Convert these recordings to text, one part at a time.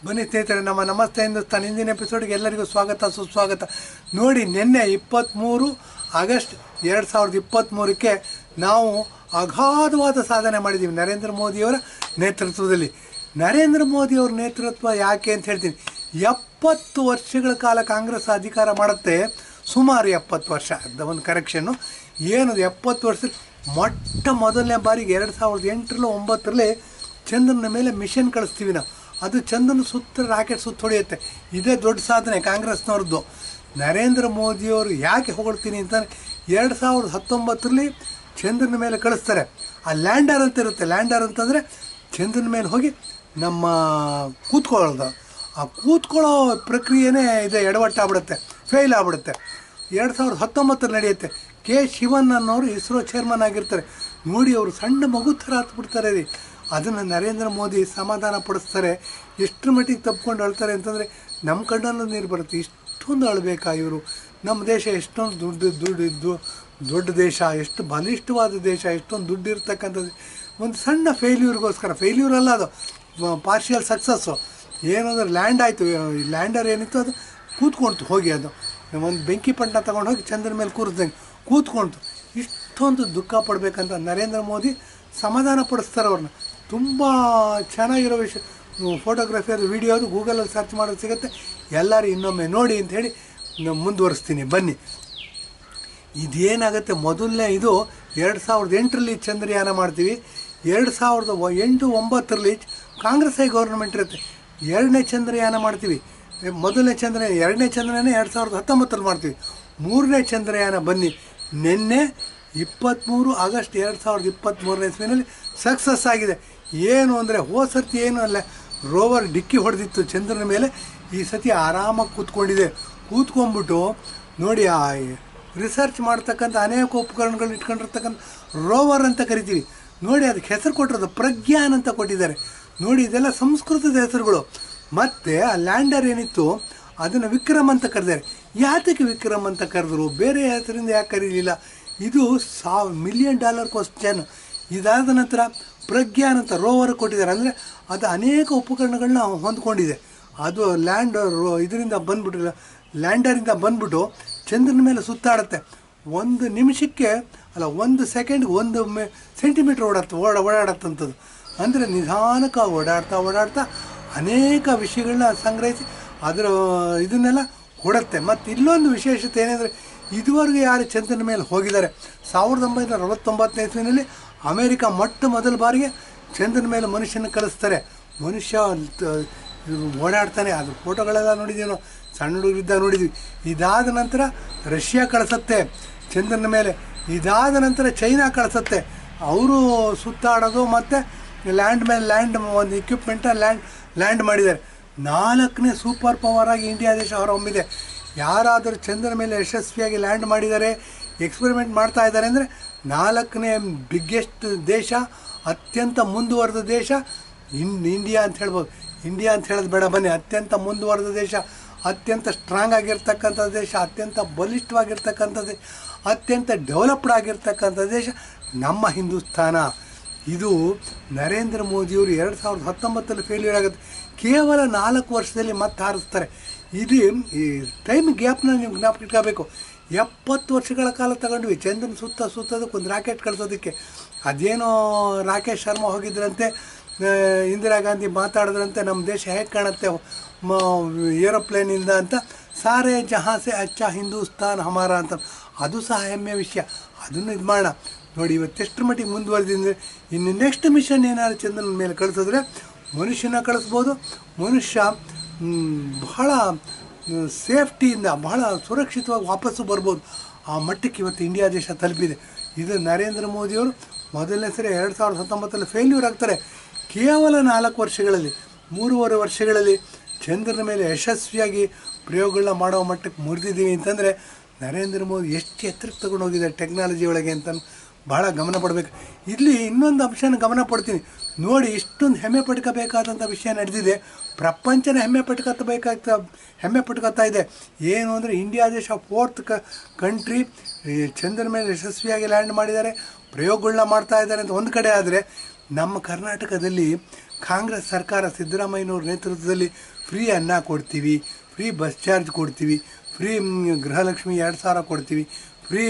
ಬನ್ನಿ ಸ್ನೇಹಿತರೆ ನಮ್ಮ ನಮಸ್ತೆ ಹಿಂದೂಸ್ತಾನ್ ಹಿಂದಿನ ಎಪಿಸೋಡ್ಗೆ ಎಲ್ಲರಿಗೂ ಸ್ವಾಗತ ಸುಸ್ವಾಗತ ನೋಡಿ ನಿನ್ನೆ ಇಪ್ಪತ್ತ್ಮೂರು ಆಗಸ್ಟ್ ಎರಡು ಸಾವಿರದ ಇಪ್ಪತ್ತ್ಮೂರಕ್ಕೆ ನಾವು ಅಗಾಧವಾದ ಸಾಧನೆ ಮಾಡಿದ್ದೀವಿ ನರೇಂದ್ರ ಮೋದಿಯವರ ನೇತೃತ್ವದಲ್ಲಿ ನರೇಂದ್ರ ಮೋದಿಯವರ ನೇತೃತ್ವ ಯಾಕೆ ಅಂತ ಹೇಳ್ತೀನಿ ಎಪ್ಪತ್ತು ವರ್ಷಗಳ ಕಾಲ ಕಾಂಗ್ರೆಸ್ ಅಧಿಕಾರ ಮಾಡುತ್ತೆ ಸುಮಾರು ಎಪ್ಪತ್ತು ವರ್ಷ ಅದ ಒಂದು ಕರೆಕ್ಷನ್ನು ಏನು ಎಪ್ಪತ್ತು ವರ್ಷ ಮೊಟ್ಟ ಮೊದಲನೇ ಬಾರಿಗೆ ಎರಡು ಸಾವಿರದ ಎಂಟರಲ್ಲಿ ಒಂಬತ್ತರಲ್ಲಿ ಚಂದ್ರನ ಮೇಲೆ ಮಿಷನ್ ಕಳಿಸ್ತೀವಿ ನಾವು ಅದು ಚಂದ್ರನ ಸುತ್ತ ರಾಕೆಟ್ ಸುತ್ತ ಹೊಡೆಯುತ್ತೆ ಇದೇ ದೊಡ್ಡ ಸಾಧನೆ ಕಾಂಗ್ರೆಸ್ನವ್ರದ್ದು ನರೇಂದ್ರ ಮೋದಿಯವರು ಯಾಕೆ ಹೊಗಳ್ತೀನಿ ಅಂತಂದರೆ ಎರಡು ಸಾವಿರದ ಹತ್ತೊಂಬತ್ತರಲ್ಲಿ ಚಂದ್ರನ ಮೇಲೆ ಕಳಿಸ್ತಾರೆ ಆ ಲ್ಯಾಂಡರ್ ಅಂತ ಇರುತ್ತೆ ಲ್ಯಾಂಡರ್ ಅಂತಂದರೆ ಚಂದ್ರನ ಮೇಲೆ ಹೋಗಿ ನಮ್ಮ ಕೂತ್ಕೊಳ್ಳೋದು ಆ ಕೂತ್ಕೊಳ್ಳೋ ಪ್ರಕ್ರಿಯೆನೇ ಇದೆ ಎಡವಟ್ಟಾಗ್ಬಿಡುತ್ತೆ ಫೇಲ್ ಆಗ್ಬಿಡುತ್ತೆ ಎರಡು ಸಾವಿರದ ಹತ್ತೊಂಬತ್ತರಲ್ಲಿ ನಡೆಯುತ್ತೆ ಕೆ ಶಿವನ್ ಅನ್ನೋರು ಇಸ್ರೋ ಚೇರ್ಮನ್ ಆಗಿರ್ತಾರೆ ನೋಡಿ ಅವರು ಸಣ್ಣ ಮಗು ಥರ ಹತ್ಬಿಡ್ತಾರೆ ರೀ ಅದನ್ನು ನರೇಂದ್ರ ಮೋದಿ ಸಮಾಧಾನ ಪಡಿಸ್ತಾರೆ ಎಷ್ಟರ ಮಟ್ಟಿಗೆ ತಪ್ಕೊಂಡು ಅಳ್ತಾರೆ ಅಂತಂದರೆ ನಮ್ಮ ಕಣ್ಣಲ್ಲೂ ನೀರು ಬರುತ್ತೆ ಇಷ್ಟೊಂದು ಅಳಬೇಕಾ ಇವರು ನಮ್ಮ ದೇಶ ಎಷ್ಟೊಂದು ದುಡ್ಡು ದುಡ್ಡು ಇದ್ದು ದೊಡ್ಡ ದೇಶ ಎಷ್ಟು ಬಲಿಷ್ಠವಾದ ದೇಶ ಎಷ್ಟೊಂದು ದುಡ್ಡು ಇರ್ತಕ್ಕಂಥದ್ದು ಒಂದು ಸಣ್ಣ ಫೇಲ್ಯೂರ್ಗೋಸ್ಕರ ಫೇಲ್ಯೂರ್ ಅಲ್ಲ ಅದು ಪಾರ್ಷಿಯಲ್ ಸಕ್ಸಸ್ಸು ಏನಂದ್ರೆ ಲ್ಯಾಂಡ್ ಆಯಿತು ಲ್ಯಾಂಡರ್ ಏನಿತ್ತು ಅದು ಕೂತ್ಕೊಳ್ತು ಹೋಗಿ ಅದು ಒಂದು ಬೆಂಕಿ ಪಂಡ ತಗೊಂಡು ಹೋಗಿ ಚಂದ್ರನ ಮೇಲೆ ಕೂರಿಸ್ದಂಗೆ ಕೂತ್ಕೊಳ್ತು ಇಷ್ಟೊಂದು ದುಃಖ ಪಡಬೇಕಂತ ನರೇಂದ್ರ ಮೋದಿ ಸಮಾಧಾನ ಪಡಿಸ್ತಾರೆ ಅವ್ರನ್ನ ತುಂಬ ಚೆನ್ನಾಗಿರೋ ವಿಷಯ ಫೋಟೋಗ್ರಫಿ ಅದು ವಿಡಿಯೋ ಅದು ಗೂಗಲಲ್ಲಿ ಸರ್ಚ್ ಮಾಡೋದು ಸಿಗುತ್ತೆ ಎಲ್ಲರೂ ಇನ್ನೊಮ್ಮೆ ನೋಡಿ ಅಂತ ಹೇಳಿ ನಾನು ಮುಂದುವರಿಸ್ತೀನಿ ಬನ್ನಿ ಇದೇನಾಗುತ್ತೆ ಮೊದಲನೇ ಇದು ಎರಡು ಸಾವಿರದ ಎಂಟರಲ್ಲಿ ಚಂದ್ರಯಾನ ಮಾಡ್ತೀವಿ ಎರಡು ಸಾವಿರದ ಒ- ಎಂಟು ಒಂಬತ್ತರಲ್ಲಿ ಕಾಂಗ್ರೆಸ್ಸೇ ಗೌರ್ಮೆಂಟ್ ಇರುತ್ತೆ ಎರಡನೇ ಚಂದ್ರಯಾನ ಮಾಡ್ತೀವಿ ಎ- ಮೊದಲನೇ ಚಂದ್ರಯಾನ ಎರಡನೇ ಚಂದ್ರಯಾನ ಎರಡು ಸಾವಿರದ ಹತ್ತೊಂಬತ್ತರಲ್ಲಿ ಮಾಡ್ತೀವಿ ಮೂರನೇ ಚಂದ್ರಯಾನ ಬನ್ನಿ ನಿನ್ನೆ ಇಪ್ಪತ್ತ್ಮೂರು ಆಗಸ್ಟ್ ಎರಡು ಸಾವಿರದ ಇಪ್ಪತ್ತ್ಮೂರನೇ ಇಸ್ವಿನಲ್ಲಿ ಸಕ್ಸಸ್ ಆಗಿದೆ ಏನು ಅಂದರೆ ಹೋದ ಸರ್ತಿ ಏನು ಅಲ್ಲ ರೋವರ್ ಡಿಕ್ಕಿ ಹೊಡೆದಿತ್ತು ಚಂದ್ರನ ಮೇಲೆ ಈ ಸತಿ ಆರಾಮಾಗಿ ಕೂತ್ಕೊಂಡಿದೆ ಕೂತ್ಕೊಂಡ್ಬಿಟ್ಟು ನೋಡಿ ಆ ರಿಸರ್ಚ್ ಮಾಡ್ತಕ್ಕಂಥ ಅನೇಕ ಉಪಕರಣಗಳನ್ನ ಇಟ್ಕೊಂಡಿರ್ತಕ್ಕಂಥ ರೋವರ್ ಅಂತ ಕರಿತೀವಿ ನೋಡಿ ಅದಕ್ಕೆ ಹೆಸರು ಕೊಟ್ಟಿರೋದು ಪ್ರಜ್ಞಾನ್ ಅಂತ ಕೊಟ್ಟಿದ್ದಾರೆ ನೋಡಿ ಇದೆಲ್ಲ ಸಂಸ್ಕೃತದ ಹೆಸರುಗಳು ಮತ್ತು ಆ ಲ್ಯಾಂಡರ್ ಏನಿತ್ತು ಅದನ್ನು ವಿಕ್ರಮ್ ಅಂತ ಕರೆದಾರೆ ಯಾತಕ್ಕೆ ವಿಕ್ರಮ್ ಅಂತ ಕರೆದ್ರು ಬೇರೆ ಹೆಸರಿಂದ ಯಾಕೆ ಕರೀಲಿಲ್ಲ ಇದು ಸಾವ್ ಮಿಲಿಯನ್ ಡಾಲರ್ ಕ್ವಶನ್ ಇದಾದ ನಂತರ ಪ್ರಜ್ಞಾನ್ ಅಂತ ರೋವರ್ ಕೊಟ್ಟಿದ್ದಾರೆ ಅಂದರೆ ಅದು ಅನೇಕ ಉಪಕರಣಗಳನ್ನ ಹೊಂದ್ಕೊಂಡಿದೆ ಅದು ಲ್ಯಾಂಡ್ ರೋ ಇದರಿಂದ ಬಂದ್ಬಿಟ್ಟು ಲ್ಯಾಂಡರಿಂದ ಬಂದ್ಬಿಟ್ಟು ಚಂದ್ರನ ಮೇಲೆ ಸುತ್ತಾಡುತ್ತೆ ಒಂದು ನಿಮಿಷಕ್ಕೆ ಅಲ್ಲ ಒಂದು ಸೆಕೆಂಡ್ಗೆ ಒಂದು ಮೆ ಸೆಂಟಿಮೀಟ್ರ್ ಓಡಾಡ್ತ ಓಡ ಓಡಾಡತ್ತಂಥದ್ದು ಅಂದರೆ ನಿಧಾನಕ್ಕೆ ಓಡಾಡ್ತಾ ಓಡಾಡ್ತಾ ಅನೇಕ ವಿಷಯಗಳನ್ನ ಸಂಗ್ರಹಿಸಿ ಅದರ ಇದನ್ನೆಲ್ಲ ಕೊಡುತ್ತೆ ಮತ್ತು ಇಲ್ಲೊಂದು ವಿಶೇಷತೆ ಏನೆಂದರೆ ಇದುವರೆಗೂ ಯಾರು ಚಂದ್ರನ ಮೇಲೆ ಹೋಗಿದ್ದಾರೆ ಸಾವಿರದ ಒಂಬೈನೂರ ಅರವತ್ತೊಂಬತ್ತನೇ ಇಸ್ವಿನಲ್ಲಿ ಅಮೇರಿಕ ಮೊಟ್ಟ ಮೊದಲ ಬಾರಿಗೆ ಚಂದ್ರನ ಮೇಲೆ ಮನುಷ್ಯನ ಕಳಿಸ್ತಾರೆ ಮನುಷ್ಯ ತ- ಓಡಾಡ್ತಾನೆ ಅದು ಫೋಟೋಗಳೆಲ್ಲ ನೋಡಿದ್ದೀವಿ ನಾವು ಸಣ್ಣ ಹುಡುಗರಿದ್ದಾಗ ನೋಡಿದ್ವಿ ಇದಾದ ನಂತರ ರಷ್ಯಾ ಕಳಿಸತ್ತೆ ಚಂದ್ರನ ಮೇಲೆ ಇದಾದ ನಂತರ ಚೈನಾ ಕಳಿಸತ್ತೆ ಅವರು ಸುತ್ತಾಡೋದು ಮತ್ತು ಲ್ಯಾಂಡ್ ಮೇಲೆ ಲ್ಯಾಂಡ್ ಒಂದು ಇಕ್ವಿಪ್ಮೆಂಟ ಲ್ಯಾಂಡ್ ಲ್ಯಾಂಡ್ ಮಾಡಿದ್ದಾರೆ ನಾಲ್ಕನೇ ಸೂಪರ್ ಪವರ್ ಆಗಿ ಇಂಡಿಯಾ ದೇಶ ಹೊರಹೊಮ್ಮಿದೆ ಯಾರಾದರೂ ಚಂದ್ರನ ಮೇಲೆ ಯಶಸ್ವಿಯಾಗಿ ಲ್ಯಾಂಡ್ ಮಾಡಿದ್ದಾರೆ ಎಕ್ಸ್ಪೆರಿಮೆಂಟ್ ಮಾಡ್ತಾ ಇದ್ದಾರೆ ಅಂದರೆ ನಾಲ್ಕನೇ ಬಿಗ್ಗೆಸ್ಟ್ ದೇಶ ಅತ್ಯಂತ ಮುಂದುವರೆದ ದೇಶ ಇನ್ ಇಂಡಿಯಾ ಅಂತ ಹೇಳ್ಬೋದು ಇಂಡಿಯಾ ಅಂತ ಹೇಳೋದು ಬೇಡ ಬನ್ನಿ ಅತ್ಯಂತ ಮುಂದುವರೆದ ದೇಶ ಅತ್ಯಂತ ಸ್ಟ್ರಾಂಗ್ ಆಗಿರ್ತಕ್ಕಂಥ ದೇಶ ಅತ್ಯಂತ ಬಲಿಷ್ಠವಾಗಿರ್ತಕ್ಕಂಥ ದೇಶ ಅತ್ಯಂತ ಡೆವಲಪ್ಡ್ ಆಗಿರ್ತಕ್ಕಂಥ ದೇಶ ನಮ್ಮ ಹಿಂದೂಸ್ತಾನ ಇದು ನರೇಂದ್ರ ಮೋದಿಯವರು ಎರಡು ಸಾವಿರದ ಹತ್ತೊಂಬತ್ತರಲ್ಲಿ ಫೇಲ್ಯೂರ್ ಆಗುತ್ತೆ ಕೇವಲ ನಾಲ್ಕು ವರ್ಷದಲ್ಲಿ ಮತ್ತೆ ಹಾರಿಸ್ತಾರೆ ಇದು ಈ ಟೈಮ್ ಗ್ಯಾಪ್ನ ನೀವು ಜ್ಞಾಪಕ ಇಟ್ಕೋಬೇಕು ಎಪ್ಪತ್ತು ವರ್ಷಗಳ ಕಾಲ ತಗೊಂಡ್ವಿ ಚಂದ್ರನ ಸುತ್ತ ಸುತ್ತೋದಕ್ಕೆ ಒಂದು ರಾಕೆಟ್ ಕಳಿಸೋದಕ್ಕೆ ಅದೇನೋ ರಾಕೇಶ್ ಶರ್ಮಾ ಹೋಗಿದ್ರಂತೆ ಆ, ಇಂದಿರಾ ಗಾಂಧಿ ಮಾತಾಡಿದ್ರಂತೆ ನಮ್ಮ ದೇಶ ಹೇಗೆ ಕಾಣುತ್ತೆ ಮ ಏರೋಪ್ಲೇನಿಂದ ಅಂತ ಸಾರೇ ಜಹಾಸೆ ಅಚ್ಚ ಹಿಂದೂಸ್ತಾನ್ ಹಮಾರ ಅಂತ ಅದು ಸಹ ಹೆಮ್ಮೆಯ ವಿಷಯ ಅದನ್ನು ಇದು ಮಾಡೋಣ ನೋಡಿ ಇವತ್ತೆಷ್ಟು ಮಟ್ಟಿಗೆ ಮುಂದುವರೆದಿದ್ರೆ ಇನ್ನು ನೆಕ್ಸ್ಟ್ ಮಿಷನ್ ಏನಾದ್ರು ಚಂದ್ರನ ಮೇಲೆ ಕಳಿಸಿದ್ರೆ ಮನುಷ್ಯನ ಕಳಿಸ್ಬೋದು ಮನುಷ್ಯ ಮ್, ಬಹಳ ಮ್, ಸೇಫ್ಟಿಯಿಂದ ಬಹಳ ಸುರಕ್ಷಿತವಾಗಿ ವಾಪಸ್ಸು ಬರ್ಬೋದು ಆ ಮಟ್ಟಕ್ಕೆ ಇವತ್ತು ಇಂಡಿಯಾ ದೇಶ ತಲುಪಿದೆ ಇದು ನರೇಂದ್ರ ಮೋದಿಯವರು ಮೊದಲನೇ ಸರಿ ಎರಡು ಸಾವಿರದ ಹತ್ತೊಂಬತ್ತರಲ್ಲಿ ಫೇಲ್ಯೂರ್ ಆಗ್ತಾರೆ ಕೇವಲ ನಾಲ್ಕು ವರ್ಷಗಳಲ್ಲಿ ಮೂರುವರೆ ವರ್ಷಗಳಲ್ಲಿ ಚಂದ್ರನ ಮೇಲೆ ಯಶಸ್ವಿಯಾಗಿ ಪ್ರಯೋಗಗಳನ್ನ ಮಾಡೋ ಮಟ್ಟಕ್ಕೆ ಮುರಿದಿದ್ದೀವಿ ಅಂತಂದರೆ ನರೇಂದ್ರ ಮೋದಿ ಎಷ್ಟು ಎತ್ತರಕ್ಕೆ ತಗೊಂಡು ಹೋಗಿದ್ದಾರೆ ಟೆಕ್ನಾಲಜಿ ಒಳಗೆ ಅಂತ ಭಾಳ ಗಮನ ಪಡಬೇಕು ಇಲ್ಲಿ ಇನ್ನೊಂದು ಅಂಶನ ಗಮನ ಪಡ್ತೀನಿ ನೋಡಿ ಇಷ್ಟೊಂದು ಹೆಮ್ಮೆ ಪಡ್ಕೋಬೇಕಾದಂಥ ವಿಷಯ ನಡೆದಿದೆ ಪ್ರಪಂಚನ ಹೆಮ್ಮೆ ಪಟ್ಕೋಬೇಕಾಗ್ತ ಹೆಮ್ಮೆ ಪಟ್ಕೋತಾ ಇದೆ ಏನು ಅಂದರೆ ಇಂಡಿಯಾ ದೇಶ ಫೋರ್ತ್ ಕ ಕಂಟ್ರಿ ಚಂದ್ರನ ಮೇಲೆ ಯಶಸ್ವಿಯಾಗಿ ಲ್ಯಾಂಡ್ ಮಾಡಿದ್ದಾರೆ ಪ್ರಯೋಗಗಳನ್ನ ಮಾಡ್ತಾ ಇದ್ದಾರೆ ಅಂತ ಒಂದು ಕಡೆ ಆದರೆ ನಮ್ಮ ಕರ್ನಾಟಕದಲ್ಲಿ ಕಾಂಗ್ರೆಸ್ ಸರ್ಕಾರ ಸಿದ್ದರಾಮಯ್ಯನವ್ರ ನೇತೃತ್ವದಲ್ಲಿ ಫ್ರೀ ಅನ್ನ ಕೊಡ್ತೀವಿ ಫ್ರೀ ಬಸ್ ಚಾರ್ಜ್ ಕೊಡ್ತೀವಿ ಫ್ರೀ ಗೃಹಲಕ್ಷ್ಮಿ ಎರಡು ಸಾವಿರ ಕೊಡ್ತೀವಿ ಫ್ರೀ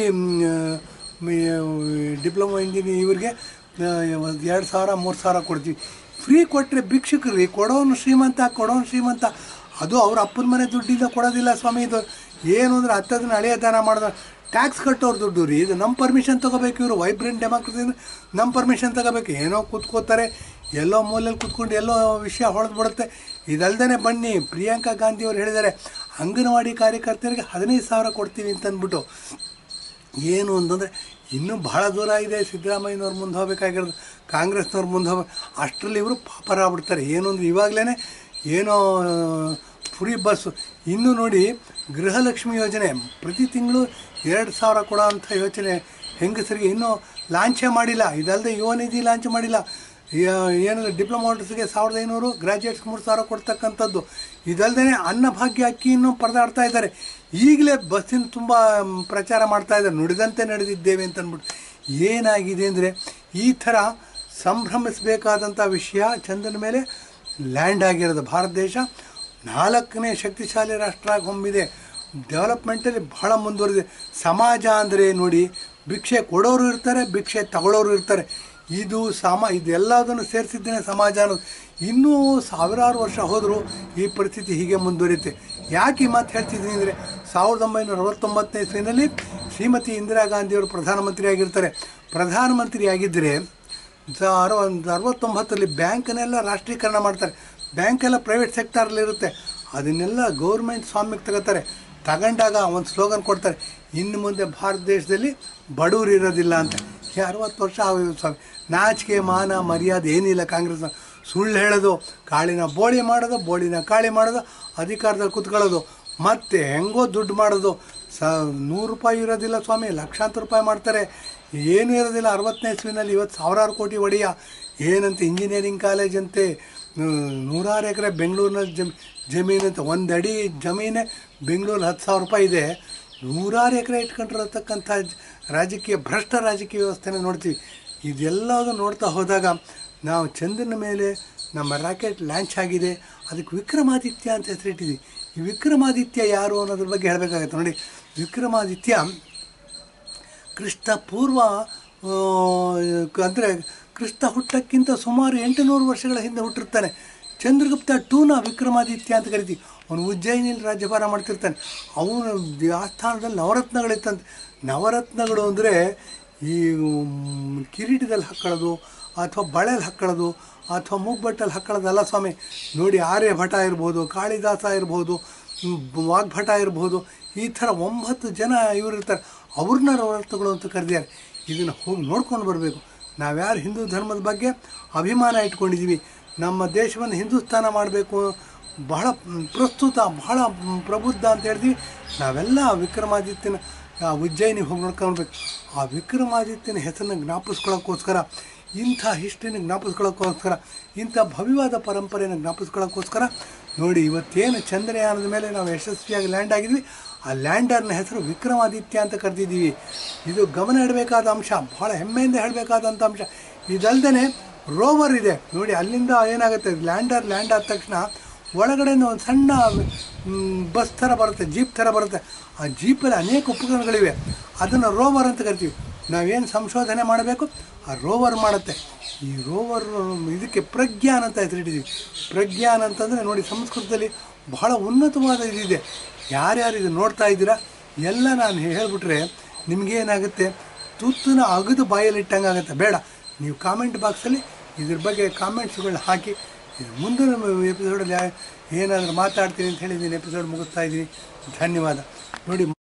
ಡಿಪ್ಲೊಮಾ ಇಂಜಿನಿಯರ್ ಇವ್ರಿಗೆ ಎರಡು ಸಾವಿರ ಮೂರು ಸಾವಿರ ಕೊಡ್ತೀವಿ ಫ್ರೀ ಕೊಟ್ಟರೆ ಭಿಕ್ಷುಕರಿಗೆ ಕೊಡೋನು ಶ್ರೀಮಂತ ಕೊಡೋನು ಶ್ರೀಮಂತ ಅದು ಅವ್ರ ಅಪ್ಪನ ಮನೆ ದುಡ್ಡಿಂದ ಕೊಡೋದಿಲ್ಲ ಸ್ವಾಮಿ ಇದು ಏನು ಅಂದರೆ ಹತ್ತದನ್ನ ಹಳೆಯ ದಾನ ಮಾಡಿದ ಟ್ಯಾಕ್ಸ್ ಕಟ್ಟೋರು ದುಡ್ಡು ರೀ ಇದು ನಮ್ಮ ಪರ್ಮಿಷನ್ ತೊಗೋಬೇಕು ಇವರು ವೈಬ್ರೆಂಟ್ ಡೆಮಾಕ್ರಸಿ ನಮ್ಮ ಪರ್ಮಿಷನ್ ತಗೋಬೇಕು ಏನೋ ಕೂತ್ಕೋತಾರೆ ಎಲ್ಲೋ ಮೂಲೆಯಲ್ಲಿ ಕೂತ್ಕೊಂಡು ಎಲ್ಲೋ ವಿಷಯ ಹೊಡೆದು ಬಿಡುತ್ತೆ ಇದಲ್ದೇ ಬನ್ನಿ ಪ್ರಿಯಾಂಕಾ ಗಾಂಧಿ ಅವರು ಹೇಳಿದ್ದಾರೆ ಅಂಗನವಾಡಿ ಕಾರ್ಯಕರ್ತರಿಗೆ ಹದಿನೈದು ಸಾವಿರ ಕೊಡ್ತೀವಿ ಅಂತಂದ್ಬಿಟ್ಟು ಏನು ಅಂತಂದರೆ ಇನ್ನೂ ಬಹಳ ದೂರ ಇದೆ ಸಿದ್ದರಾಮಯ್ಯನವ್ರು ಮುಂದೆ ಹೋಗಬೇಕಾಗಿರೋದು ಕಾಂಗ್ರೆಸ್ನವ್ರು ಮುಂದೆ ಹೋಗ ಅಷ್ಟರಲ್ಲಿ ಇವರು ಪಾಪರಾಗ್ಬಿಡ್ತಾರೆ ಏನು ಅಂದರೆ ಇವಾಗಲೇ ಏನೋ ಫ್ರೀ ಬಸ್ಸು ಇನ್ನು ನೋಡಿ ಗೃಹಲಕ್ಷ್ಮಿ ಯೋಜನೆ ಪ್ರತಿ ತಿಂಗಳು ಎರಡು ಸಾವಿರ ಕೊಡೋ ಅಂಥ ಯೋಚನೆ ಹೆಂಗಸರಿಗೆ ಇನ್ನೂ ಲಾಂಚೇ ಮಾಡಿಲ್ಲ ಇದಲ್ಲದೆ ಯುವ ನಿಧಿ ಲಾಂಚ್ ಮಾಡಿಲ್ಲ ಏನಂದರೆ ಡಿಪ್ಲೊಮಾಟ್ಸ್ಗೆ ಸಾವಿರದ ಐನೂರು ಗ್ರ್ಯಾಜುಯೇಟ್ಸ್ಗೆ ಮೂರು ಸಾವಿರ ಕೊಡ್ತಕ್ಕಂಥದ್ದು ಇದಲ್ಲದೆ ಅನ್ನಭಾಗ್ಯ ಅಕ್ಕಿಯನ್ನು ಪರದಾಡ್ತಾ ಇದ್ದಾರೆ ಈಗಲೇ ಬಸ್ಸಿನ ತುಂಬ ಪ್ರಚಾರ ಮಾಡ್ತಾ ಇದ್ದಾರೆ ನುಡಿದಂತೆ ನಡೆದಿದ್ದೇವೆ ಅಂತ ಅಂದ್ಬಿಟ್ಟು ಏನಾಗಿದೆ ಅಂದರೆ ಈ ಥರ ಸಂಭ್ರಮಿಸಬೇಕಾದಂಥ ವಿಷಯ ಚಂದ್ರನ ಮೇಲೆ ಲ್ಯಾಂಡ್ ಆಗಿರೋದು ಭಾರತ ದೇಶ ನಾಲ್ಕನೇ ಶಕ್ತಿಶಾಲಿ ರಾಷ್ಟ್ರ ಆಗಿ ಹೊಮ್ಮಿದೆ ಡೆವಲಪ್ಮೆಂಟಲ್ಲಿ ಬಹಳ ಮುಂದುವರೆದಿದೆ ಸಮಾಜ ಅಂದರೆ ನೋಡಿ ಭಿಕ್ಷೆ ಕೊಡೋರು ಇರ್ತಾರೆ ಭಿಕ್ಷೆ ತಗೊಳ್ಳೋರು ಇರ್ತಾರೆ ಇದು ಸಮ ಇದೆಲ್ಲದನ್ನು ಸೇರಿಸಿದ್ದೇನೆ ಸಮಾಜ ಅನ್ನೋದು ಇನ್ನೂ ಸಾವಿರಾರು ವರ್ಷ ಹೋದರೂ ಈ ಪರಿಸ್ಥಿತಿ ಹೀಗೆ ಮುಂದುವರಿಯುತ್ತೆ ಯಾಕೆ ಈ ಮಾತು ಹೇಳ್ತಿದ್ದೀನಿ ಅಂದರೆ ಸಾವಿರದ ಒಂಬೈನೂರ ಅರವತ್ತೊಂಬತ್ತನೇ ಇಸ್ವಿನಲ್ಲಿ ಶ್ರೀಮತಿ ಇಂದಿರಾ ಗಾಂಧಿಯವರು ಪ್ರಧಾನಮಂತ್ರಿ ಆಗಿರ್ತಾರೆ ಪ್ರಧಾನಮಂತ್ರಿ ಆಗಿದ್ದರೆ ಸ- ಅರವ ಅರವತ್ತೊಂಬತ್ತರಲ್ಲಿ ಬ್ಯಾಂಕನ್ನೆಲ್ಲ ರಾಷ್ಟ್ರೀಕರಣ ಮಾಡ್ತಾರೆ ಬ್ಯಾಂಕೆಲ್ಲ ಪ್ರೈವೇಟ್ ಸೆಕ್ಟಾರಲ್ಲಿರುತ್ತೆ ಅದನ್ನೆಲ್ಲ ಗೌರ್ಮೆಂಟ್ ಸ್ವಾಮ್ಯಕ್ಕೆ ತಗೋತಾರೆ ತಗೊಂಡಾಗ ಒಂದು ಸ್ಲೋಗನ್ ಕೊಡ್ತಾರೆ ಇನ್ನು ಮುಂದೆ ಭಾರತ ದೇಶದಲ್ಲಿ ಬಡವರು ಇರೋದಿಲ್ಲ ಅಂತ ಈ ಅರವತ್ತು ವರ್ಷ ಆಗೋದು ಸ್ವಾಮಿ ನಾಚಿಕೆ ಮಾನ ಮರ್ಯಾದೆ ಏನಿಲ್ಲ ಕಾಂಗ್ರೆಸ್ನ ಸುಳ್ಳು ಹೇಳೋದು ಕಾಳಿನ ಬೋಳಿ ಮಾಡೋದು ಬೋಳಿನ ಕಾಳಿ ಮಾಡೋದು ಅಧಿಕಾರದಲ್ಲಿ ಕುತ್ಕೊಳ್ಳೋದು ಮತ್ತೆ ಹೆಂಗೋ ದುಡ್ಡು ಮಾಡೋದು ಸ ನೂರು ರೂಪಾಯಿ ಇರೋದಿಲ್ಲ ಸ್ವಾಮಿ ಲಕ್ಷಾಂತರ ರೂಪಾಯಿ ಮಾಡ್ತಾರೆ ಏನೂ ಇರೋದಿಲ್ಲ ಅರವತ್ತನೇ ಇಸ್ವಿನಲ್ಲಿ ಇವತ್ತು ಸಾವಿರಾರು ಕೋಟಿ ಒಡೆಯ ಏನಂತೆ ಇಂಜಿನಿಯರಿಂಗ್ ಕಾಲೇಜ್ ಅಂತೆ ನೂ- ನೂರಾರು ಎಕರೆ ಬೆಂಗಳೂರಿನಲ್ಲಿ ಜಮ್ ಜಮೀನಂತೆ ಒಂದು ಅಡಿ ಜಮೀನೇ ಬೆಂಗಳೂರಲ್ಲಿ ಹತ್ತು ಸಾವಿರ ರೂಪಾಯಿ ಇದೆ ನೂರಾರು ಎಕರೆ ಇಟ್ಕೊಂಡಿರತಕ್ಕಂಥ ಜ- ರಾಜಕೀಯ ಭ್ರಷ್ಟ ರಾಜಕೀಯ ವ್ಯವಸ್ಥೆನ ನೋಡ್ತೀವಿ ಇದೆಲ್ಲದೂ ನೋಡ್ತಾ ಹೋದಾಗ ನಾವು ಚಂದ್ರನ ಮೇಲೆ ನಮ್ಮ ರಾಕೆಟ್ ಲಾಂಚ್ ಆಗಿದೆ ಅದಕ್ಕೆ ವಿಕ್ರಮಾದಿತ್ಯ ಅಂತ ಹೆಸರಿಟ್ಟಿದ್ವಿ ಈ ವಿಕ್ರಮಾದಿತ್ಯ ಯಾರು ಅನ್ನೋದ್ರ ಬಗ್ಗೆ ಹೇಳಬೇಕಾಗತ್ತೆ ನೋಡಿ ವಿಕ್ರಮಾದಿತ್ಯ ಕ್ರಿಸ್ತ ಪೂರ್ವ ಅಂದರೆ ಕ್ರಿಸ್ತ ಹುಟ್ಟಕ್ಕಿಂತ ಸುಮಾರು ಎಂಟುನೂರು ವರ್ಷಗಳ ಹಿಂದೆ ಹುಟ್ಟಿರ್ತಾನೆ ಚಂದ್ರಗುಪ್ತ ಟೂನ ವಿಕ್ರಮಾದಿತ್ಯ ಅಂತ ಕರಿತೀವಿ ಅವನು ಉಜ್ಜಯಿನಿಯಲ್ಲಿ ರಾಜ್ಯಭಾರ ಮಾಡ್ತಿರ್ತಾನೆ ಅವನು ಆಸ್ಥಾನದಲ್ಲಿ ನವರತ್ನಗಳಿತ್ತಂತೆ ನವರತ್ನಗಳು ಅಂದರೆ ಈ ಮ್, ಕಿರೀಟದಲ್ಲಿ ಹಾಕ್ಕೊಳ್ಳೋದು ಅಥವಾ ಬಳೆಯಲ್ಲಿ ಹಾಕ್ಕೊಳ್ಳೋದು ಅಥವಾ ಮೂಗ್ಬಟ್ಟಲ್ಲಿ ಹಾಕ್ಕೊಳ್ಳೋದಲ್ಲ ಸ್ವಾಮಿ ನೋಡಿ ಆರ್ಯಭಟ ಇರ್ಬೋದು ಕಾಳಿದಾಸ ಇರ್ಬೋದು ಮ್, ವಾಗ್ಭಟ ಇರ್ಬೋದು ಈ ಥರ ಒಂಬತ್ತು ಜನ ಇವರು ಇರ್ತಾರೆ ಅವ್ರನ್ನ ನವರತ್ನಗಳು ಅಂತ ಕರೆದಿದ್ದಾರೆ ಇದನ್ನು ಹೋಗಿ ನೋಡ್ಕೊಂಡು ಬರಬೇಕು ನಾವ್ಯಾರು ಹಿಂದೂ ಧರ್ಮದ ಬಗ್ಗೆ ಅಭಿಮಾನ ಇಟ್ಕೊಂಡಿದ್ದೀವಿ ನಮ್ಮ ದೇಶವನ್ನು ಹಿಂದೂಸ್ತಾನ ಮಾಡಬೇಕು ಬಹಳ ಮ್, ಪ್ರಸ್ತುತ ಬಹಳ ಮ್, ಪ್ರಬುದ್ಧ ಅಂತ ಹೇಳ್ತೀವಿ ನಾವೆಲ್ಲ ವಿಕ್ರಮಾದಿತ್ಯನ ಆ ಉಜ್ಜಯಿನಿಗೆ ಹೋಗಿ ನೋಡ್ಕೊಳ್ಬೇಕು ಆ ವಿಕ್ರಮಾದಿತ್ಯನ ಹೆಸರನ್ನ ಜ್ಞಾಪಿಸ್ಕೊಳ್ಳೋಕ್ಕೋಸ್ಕರ ಇಂಥ ಹಿಸ್ಟ್ರಿನ ಜ್ಞಾಪಿಸ್ಕೊಳ್ಳೋಕ್ಕೋಸ್ಕರ ಇಂಥ ಭವ್ಯವಾದ ಪರಂಪರೆಯನ್ನು ಜ್ಞಾಪಿಸ್ಕೊಳ್ಳೋಕ್ಕೋಸ್ಕರ ನೋಡಿ ಇವತ್ತೇನು ಚಂದ್ರಯಾನದ ಮೇಲೆ ನಾವು ಯಶಸ್ವಿಯಾಗಿ ಲ್ಯಾಂಡ್ ಆಗಿದ್ವಿ ಆ ಲ್ಯಾಂಡರ್ನ ಹೆಸರು ವಿಕ್ರಮಾದಿತ್ಯ ಅಂತ ಕರೆದಿದ್ದೀವಿ ಇದು ಗಮನ ಇಡಬೇಕಾದ ಅಂಶ ಭಾಳ ಹೆಮ್ಮೆಯಿಂದ ಹೇಳಬೇಕಾದಂಥ ಅಂಶ ಇದಲ್ದೇ ರೋವರ್ ಇದೆ ನೋಡಿ ಅಲ್ಲಿಂದ ಏನಾಗುತ್ತೆ ಲ್ಯಾಂಡರ್ ಲ್ಯಾಂಡ್ ಆದ ತಕ್ಷಣ ಒಳಗಡೆಯಿಂದ ಒಂದು ಸಣ್ಣ ಮ್, ಬಸ್ ಥರ ಬರುತ್ತೆ ಜೀಪ್ ಥರ ಬರುತ್ತೆ ಆ ಜೀಪಲ್ಲಿ ಅನೇಕ ಉಪಕರಣಗಳಿವೆ ಅದನ್ನು ರೋವರ್ ಅಂತ ಕರಿತೀವಿ ನಾವೇನು ಸಂಶೋಧನೆ ಮಾಡಬೇಕು ಆ ರೋವರ್ ಮಾಡುತ್ತೆ ಈ ರೋವರ್ ಇದಕ್ಕೆ ಪ್ರಜ್ಞಾನ್ ಅಂತ ಹೆಸರಿಟ್ಟಿದ್ದೀವಿ ಪ್ರಜ್ಞಾನ್ ಅಂತಂದರೆ ನೋಡಿ ಸಂಸ್ಕೃತದಲ್ಲಿ ಬಹಳ ಉನ್ನತವಾದ ಇದಿದೆ ಯಾರ್ಯಾರು ಇದು ನೋಡ್ತಾ ಇದ್ದೀರಾ ಎಲ್ಲ ನಾನು ಹೇಳ್ಬಿಟ್ರೆ ನಿಮಗೇನಾಗುತ್ತೆ ತುತ್ತನ್ನ ಅಗದು ಬಾಯಲ್ಲಿ ಇಟ್ಟಂಗೆ ಆಗುತ್ತೆ ಬೇಡ ನೀವು ಕಾಮೆಂಟ್ ಬಾಕ್ಸಲ್ಲಿ ಇದ್ರ ಬಗ್ಗೆ ಕಾಮೆಂಟ್ಸ್ಗಳನ್ನ ಹಾಕಿ ಇದು ಮುಂದಿನ ಎಪಿಸೋಡಲ್ಲಿ ಏನಾದರೂ ಮಾತಾಡ್ತೀನಿ ಅಂತ ಹೇಳಿದ್ದೀನಿ ಎಪಿಸೋಡ್ ಮುಗಿಸ್ತಾ ಇದ್ದೀನಿ ಧನ್ಯವಾದ ನೋಡಿ